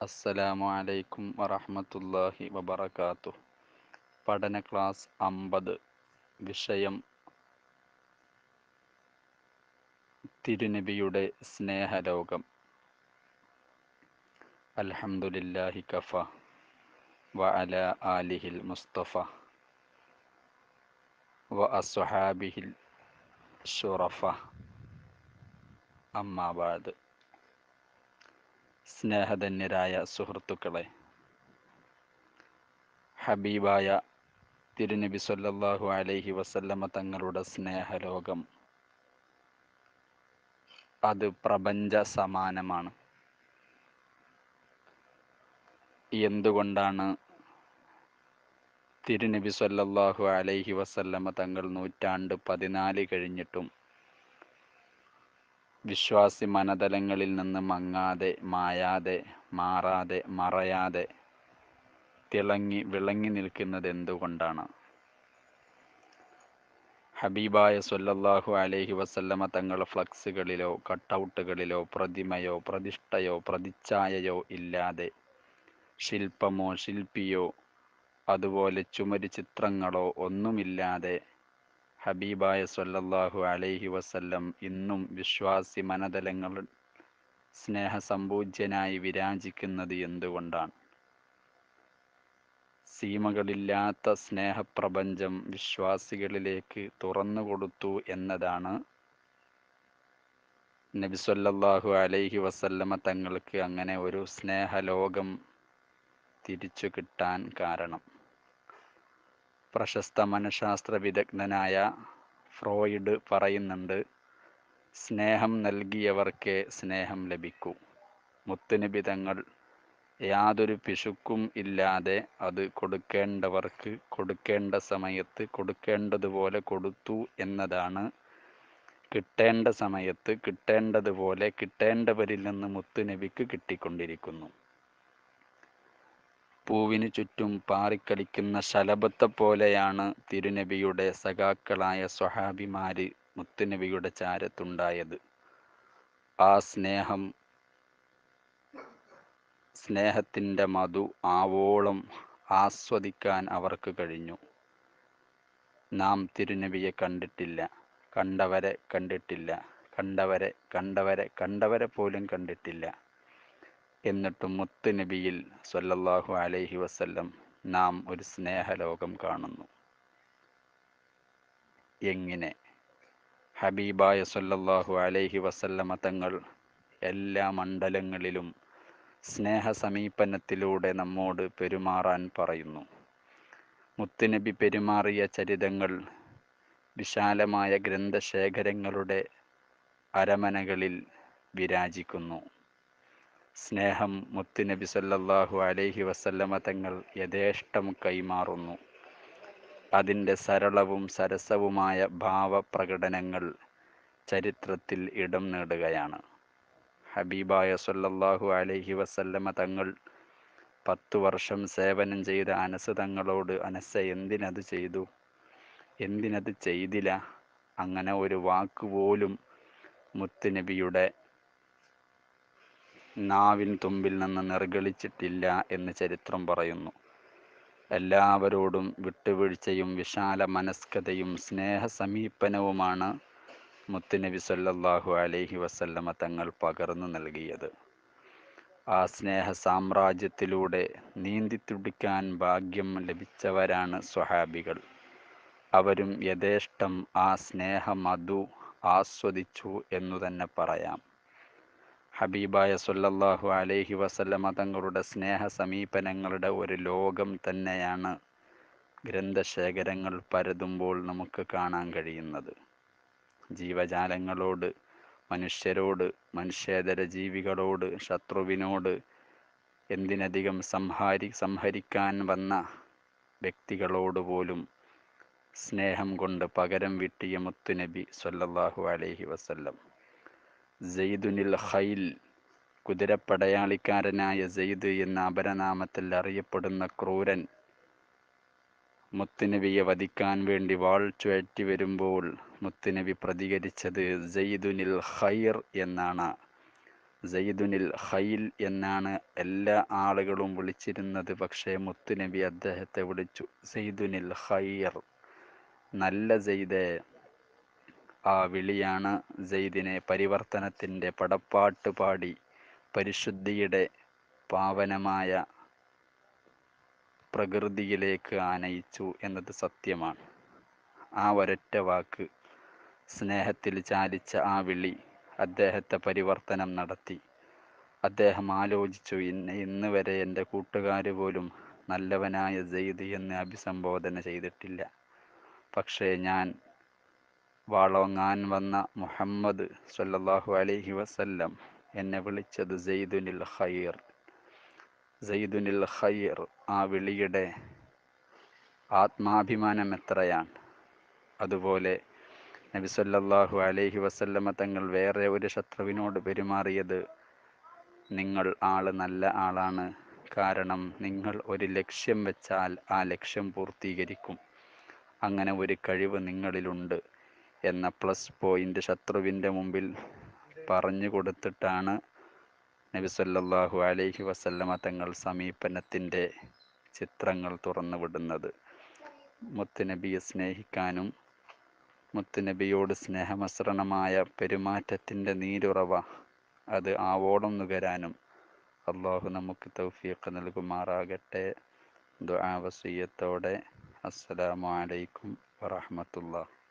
അസ്സലാമു അലൈക്കും വറഹ്മത്തുള്ളാഹി വബറകാതുഹു പഠന ക്ലാസ് അമ്പത് വിഷയം തിരുനബിയുടെ സ്നേഹലോകം അൽഹംദുലില്ലാഹി കഫ വ അല ആലിഹിൽ മുസ്തഫ വ അസ്ഹാബിഹിൽ ഷുറഫ അമ്മാബാദ് സ്നേഹധന്യരായ സുഹൃത്തുക്കളെ ഹബീബായ തിരുനബി സല്ലല്ലാഹു അലൈഹി വസല്ലമ തങ്ങളുടെ സ്നേഹലോകം അത് പ്രപഞ്ച സമാനമാണ് എന്തുകൊണ്ടാണ് തിരുനബി സല്ലല്ലാഹു അലൈഹി വസല്ലമ തങ്ങൾ നൂറ്റാണ്ട് പതിനാല് കഴിഞ്ഞിട്ടും വിശ്വാസി മനതലങ്ങളിൽ നിന്ന് മങ്ങാതെ മായാതെ മാറാതെ മറയാതെ തിളങ്ങി വിളങ്ങി നിൽക്കുന്നത് എന്തുകൊണ്ടാണ് ഹബീബായ സൊല്ലല്ലാഹു അലൈഹി വസല്ലമ തങ്ങൾ ഫ്ലക്സുകളിലോ കട്ടൗട്ടുകളിലോ പ്രതിമയോ പ്രതിഷ്ഠയോ പ്രതിച്ഛായയോ ഇല്ലാതെ ശില്പമോ ശില്പിയോ അതുപോലെ ചുമര് ചിത്രങ്ങളോ ഒന്നുമില്ലാതെ ഹബീബായ സൊല്ലല്ലാഹു അലൈഹി വസല്ലം ഇന്നും വിശ്വാസി മനതലങ്ങൾ സ്നേഹസമ്പൂജ്യനായി വിരാജിക്കുന്നത് എന്തുകൊണ്ടാണ് സീമകളില്ലാത്ത സ്നേഹപ്രപഞ്ചം വിശ്വാസികളിലേക്ക് തുറന്നുകൊടുത്തു എന്നതാണ് നബി സല്ലല്ലാഹു അലൈഹി വസല്ലമ തങ്ങൾക്ക് അങ്ങനെ ഒരു സ്നേഹലോകം തിരിച്ചു കിട്ടാൻ കാരണം പ്രശസ്ത മനഃശാസ്ത്ര വിദഗ്ധനായ ഫ്രോയിഡ് പറയുന്നുണ്ട് സ്നേഹം നൽകിയവർക്കേ സ്നേഹം ലഭിക്കൂ മുത്തുനബി തങ്ങൾ യാതൊരു പിശുക്കും ഇല്ലാതെ അത് കൊടുക്കേണ്ടവർക്ക് കൊടുക്കേണ്ട സമയത്ത് കൊടുക്കേണ്ടതുപോലെ കൊടുത്തു എന്നതാണ് കിട്ടേണ്ട സമയത്ത് കിട്ടേണ്ടതുപോലെ കിട്ടേണ്ടവരിൽ നിന്ന് മുത്തുനബിക്ക് കിട്ടിക്കൊണ്ടിരിക്കുന്നു പൂവിനു ചുറ്റും പാറിക്കളിക്കുന്ന ശലഭത്തെ പോലെയാണ് തിരുനബിയുടെ സഖാക്കളായ സ്വഹാബിമാര് മുത്തുനബിയുടെ ചാരത്തുണ്ടായത് ആ സ്നേഹം സ്നേഹത്തിൻ്റെ മധു ആവോളം ആസ്വദിക്കാൻ അവർക്ക് കഴിഞ്ഞു നാം തിരുനബിയെ കണ്ടിട്ടില്ല കണ്ടവരെ കണ്ടിട്ടില്ല കണ്ടവരെ കണ്ടവരെ കണ്ടവരെ പോലും കണ്ടിട്ടില്ല എന്നിട്ടും മുത്തുനബിയിൽ സല്ലല്ലാഹു അലൈഹി വസല്ലം നാം ഒരു സ്നേഹലോകം കാണുന്നു എങ്ങനെ ഹബീബായ സല്ലല്ലാഹു അലൈഹി വസല്ലമ തങ്ങൾ എല്ലാ മണ്ഡലങ്ങളിലും സ്നേഹ സമീപനത്തിലൂടെ നമ്മോട് പെരുമാറാൻ പറയുന്നു മുത്തുനബി പെരുമാറിയ ചരിതങ്ങൾ വിശാലമായ ഗ്രന്ഥശേഖരങ്ങളുടെ അരമനകളിൽ വിരാജിക്കുന്നു സ്നേഹം മുത്തുനബി സല്ലല്ലാഹു അലൈഹി വസല്ലമ തങ്ങൾ യഥേഷ്ടം കൈമാറുന്നു അതിൻ്റെ സരളവും സരസവുമായ ഭാവപ്രകടനങ്ങൾ ചരിത്രത്തിൽ ഇടം നേടുകയാണ് ഹബീബായ സല്ലല്ലാഹു അലൈഹി വസല്ലമ തങ്ങൾ പത്തു വർഷം സേവനം ചെയ്ത അനസ് തങ്ങളോട് അനസ എന്തിനത് ചെയ്തു എന്തിനത് ചെയ്തില്ല അങ്ങനെ ഒരു വാക്കുപോലും മുത്തുനബിയുടെ നാവിൻ തുമ്പിൽ നിന്ന് നിർഗളിച്ചിട്ടില്ല എന്ന് ചരിത്രം പറയുന്നു എല്ലാവരോടും വിട്ടുവീഴ്ചയും വിശാല മനസ്കതയും സ്നേഹ സമീപനവുമാണ് മുത്തുനബി സല്ലല്ലാഹു അലൈഹി വസല്ലമ തങ്ങൾ പകർന്നു നൽകിയത് ആ സ്നേഹ സാമ്രാജ്യത്തിലൂടെ നീന്തിത്തുടിക്കാൻ ഭാഗ്യം ലഭിച്ചവരാണ് സ്വഹാബികൾ അവരും യഥേഷ്ടം ആ സ്നേഹമധു ആസ്വദിച്ചു എന്നു തന്നെ പറയാം ഹബീബായ സല്ലല്ലാഹു അലൈഹി വസല്ലമ തങ്ങളുടെ സ്നേഹ സമീപനങ്ങളുടെ ഒരു ലോകം തന്നെയാണ് ഗ്രന്ഥശേഖരങ്ങൾ പരതുമ്പോൾ നമുക്ക് കാണാൻ കഴിയുന്നത് ജീവജാലങ്ങളോട് മനുഷ്യരോട് മനുഷ്യേതര ജീവികളോട് ശത്രുവിനോട് എന്തിനധികം സംഹാരി സംഹരിക്കാൻ വന്ന വ്യക്തികളോട് പോലും സ്നേഹം കൊണ്ട് പകരം വിട്ടിയ മുത്തുനബി സല്ലല്ലാഹു അലൈഹി വസല്ലം സെയ്ദുനിൽ ഖൈൽ കുതിരപ്പടയാളിക്കാരനായ സെയ്ദ് എന്ന അപരനാമത്തിൽ അറിയപ്പെടുന്ന ക്രൂരൻ മുത്തുനബിയെ വധിക്കാൻ വേണ്ടി വാൾ ചുഴറ്റി വരുമ്പോൾ മുത്തുനബി പ്രതികരിച്ചത് സെയ്ദുനിൽ ഖൈർ എന്നാണ് സയ്യിദുനിൽ ഖൈൽ എന്നാണ് എല്ലാ ആളുകളും വിളിച്ചിരുന്നത് പക്ഷേ മുത്തുനബി അദ്ദേഹത്തെ വിളിച്ചു സയ്യിദുനിൽ ഖൈർ നല്ല സെയ്ദേ ആ വിളിയാണ് സെയ്ദിനെ പരിവർത്തനത്തിൻ്റെ പടപ്പാട്ട് പാടി പരിശുദ്ധിയുടെ പാവനമായ പ്രകൃതിയിലേക്ക് ആനയിച്ചു എന്നത് സത്യമാണ് ആ ഒരൊറ്റ വാക്ക് സ്നേഹത്തിൽ ചാലിച്ച ആ വിളി അദ്ദേഹത്തെ പരിവർത്തനം നടത്തി അദ്ദേഹം ആലോചിച്ചു ഇന്ന് ഇന്ന് വരെ എൻ്റെ കൂട്ടുകാർ പോലും നല്ലവനായ സെയ്ദ് എന്ന് അഭിസംബോധന ചെയ്തിട്ടില്ല പക്ഷേ ഞാൻ വാളോങ്ങാൻ വന്ന മുഹമ്മദ് സല്ലല്ലാഹു അലൈഹി വസല്ലം എന്നെ വിളിച്ചത് സെയ്ദുനിൽ ഖൈർ സെയ്ദുനിൽ ഖൈർ ആ വിളിയുടെ ആത്മാഭിമാനം എത്രയാണ് അതുപോലെ നബി സല്ലല്ലാഹു അലൈഹി വസല്ലമ തങ്ങൾ വേറെ ഒരു ശത്രുവിനോട് പെരുമാറിയത് നിങ്ങൾ ആള് നല്ല ആളാണ് കാരണം നിങ്ങൾ ഒരു ലക്ഷ്യം വെച്ചാൽ ആ ലക്ഷ്യം പൂർത്തീകരിക്കും അങ്ങനെ ഒരു കഴിവ് നിങ്ങളിലുണ്ട് എന്ന പ്ലസ് പോയിന്റ് ശത്രുവിൻ്റെ മുമ്പിൽ പറഞ്ഞു കൊടുത്തിട്ടാണ് നബി സല്ലല്ലാഹു അലൈഹി വസല്ലമ തങ്ങൾ സമീപനത്തിൻ്റെ ചിത്രങ്ങൾ തുറന്നു വിടുന്നത് മുത്തുനബിയെ സ്നേഹിക്കാനും മുത്തുനബിയോട് സ്നേഹമസൃണമായ പെരുമാറ്റത്തിൻ്റെ നീരുറവ അത് ആവോളം നുകരാനും അള്ളാഹു നമുക്ക് തൗഫീഖ് നൽകുമാറാകട്ടെ ദുആ വസിയ്യത്തോടെ അസ്സലാമു അലൈക്കും വറഹ്മത്തുള്ളാഹി